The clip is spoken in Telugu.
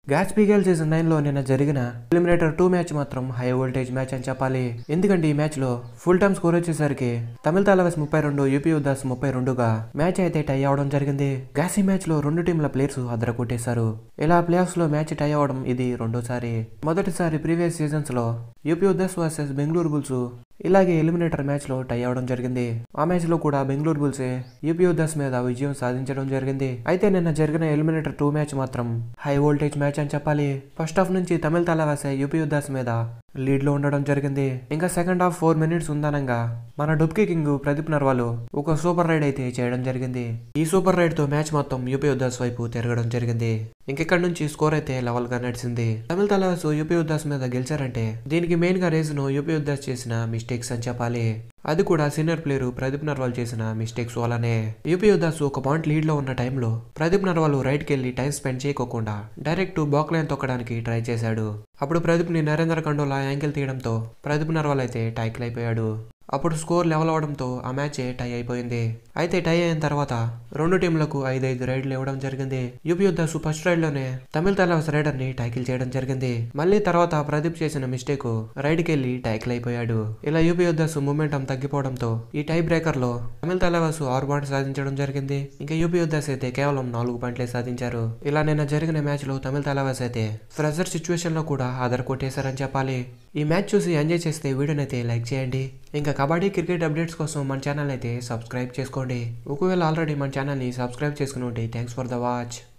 గ్యాస్ పీగల్ సీజన్ నైన్ లో నిన్న జరిగిన ఎలిమినేటర్ టూ మ్యాచ్ మాత్రం హై వోల్టేజ్ మ్యాచ్ అని చెప్పాలి ఎందుకంటే ఈ మ్యాచ్ లో ఫుల్ టైమ్ స్కోర్ వచ్చేసరికి తమిళ తాలవస్ ముప్పై రెండు యూపీ ఉదాస్ ముప్పై రెండుగా మ్యాచ్ అయితే టై అవడం జరిగింది గ్యాస్ ఈ మ్యాచ్ లో రెండు టీంల ప్లేయర్స్ అదర కొట్టేశారు ఇలా ప్లే ఆఫ్స్ లో మ్యాచ్ టై అవడం ఇది రెండోసారి మొదటిసారి ప్రీవియస్ సీజన్స్ లో UP Yoddhas versus Bengaluru Bulls ఇలాగే ఎలిమినేటర్ మ్యాచ్ లో టై అవడం జరిగింది ఆ మ్యాచ్ లో కూడా బెంగళూరు బుల్సే యూపీ ఉదాస్ మీద విజయం సాధించడం జరిగింది అయితే నిన్న జరిగిన ఎలిమినేటర్ టూ మ్యాచ్ మాత్రం హై వోల్టేజ్ మ్యాచ్ అని చెప్పాలి ఫస్ట్ హాఫ్ నుంచి తమిళ తలవాసే యూపీ ఉదాస్ మీద లీడ్ లో ఉండడం జరిగింది ఇంకా సెకండ్ హాఫ్ ఫోర్ మినిట్స్ ఉందనంగా మన డుబ్కి కింగ్ ప్రదీప్ నర్వాలు ఒక సూపర్ రైడ్ అయితే చేయడం జరిగింది ఈ సూపర్ రైడ్ తో మ్యాచ్ మొత్తం యూపీ ఉదాస్ వైపు తిరగడం జరిగింది ఇంకెక్కడి నుంచి స్కోర్ అయితే లెవెల్ గా నడిచింది తమిళ తలవాసు యూపీ ఉదాస్ మీద గెలిచారంటే దీనికి మెయిన్ గా రీజన్ యూపీ ఉదాస్ చేసిన మిస్టేక్స్ అని చెప్పాలి అది కూడా సీనియర్ ప్లేయర్ ప్రదీప్ నర్వాల్ చేసిన మిస్టేక్స్ వల్లనే యూపీ ఉదాస్ ఒక పాయింట్ లీడ్ లో ఉన్న టైంలో ప్రదీప్ నర్వాల్ రైట్ కెళ్లి టైం స్పెండ్ చేయకోకుండా డైరెక్ట్ బాక్ లైన్ తొక్కడానికి ట్రై చేశాడు అప్పుడు ప్రదీప్ ని నరేంద్ర కండోలా యాంకిల్ తీయడంతో ప్రదీప్ నర్వాల్ అయితే టైకిల్ అయిపోయాడు అప్పుడు స్కోర్ లెవెల్ అవడంతో ఆ మ్యాచ్ టై అయిపోయింది అయితే టై అయిన తర్వాత రెండు టీంలకు ఐదైదు రైడ్లు ఇవ్వడం జరిగింది యూపీ యుద్ధ ఫస్ట్ రైడ్ లోనే తమిళ తలవస్ రైడర్ ని టైకిల్ చేయడం జరిగింది మళ్ళీ తర్వాత ప్రదీప్ చేసిన మిస్టేక్ రైడ్ కెళ్లి టైకిల్ అయిపోయాడు ఇలా యూపీ యుద్ధస్ మూమెంటం తగ్గిపోవడంతో ఈ టై బ్రేకర్ లో తమిళ తలవాసు ఆరు పాయింట్లు సాధించడం జరిగింది ఇంకా యూపీ యుద్ధస్ అయితే కేవలం నాలుగు పాయింట్లే సాధించారు ఇలా నిన్న జరిగిన మ్యాచ్ లో తమిళ తలవాస్ అయితే ప్రెజర్ సిచ్యువేషన్ లో కూడా ఆధార్ కొట్టేశారని చెప్పాలి ఈ మ్యాచ్ చూసి ఎంజాయ్ చేస్తే వీడియోని అయితే లైక్ చేయండి ఇంకా కబడ్డీ క్రికెట్ అప్డేట్స్ కోసం మన ఛానల్ అయితే సబ్స్క్రైబ్ చేసుకోండి ఒకవేళ ఆల్రెడీ మన ఛానల్ని సబ్స్క్రైబ్ చేసుకుని ఉంటే థ్యాంక్స్ ఫర్ ద వాచ్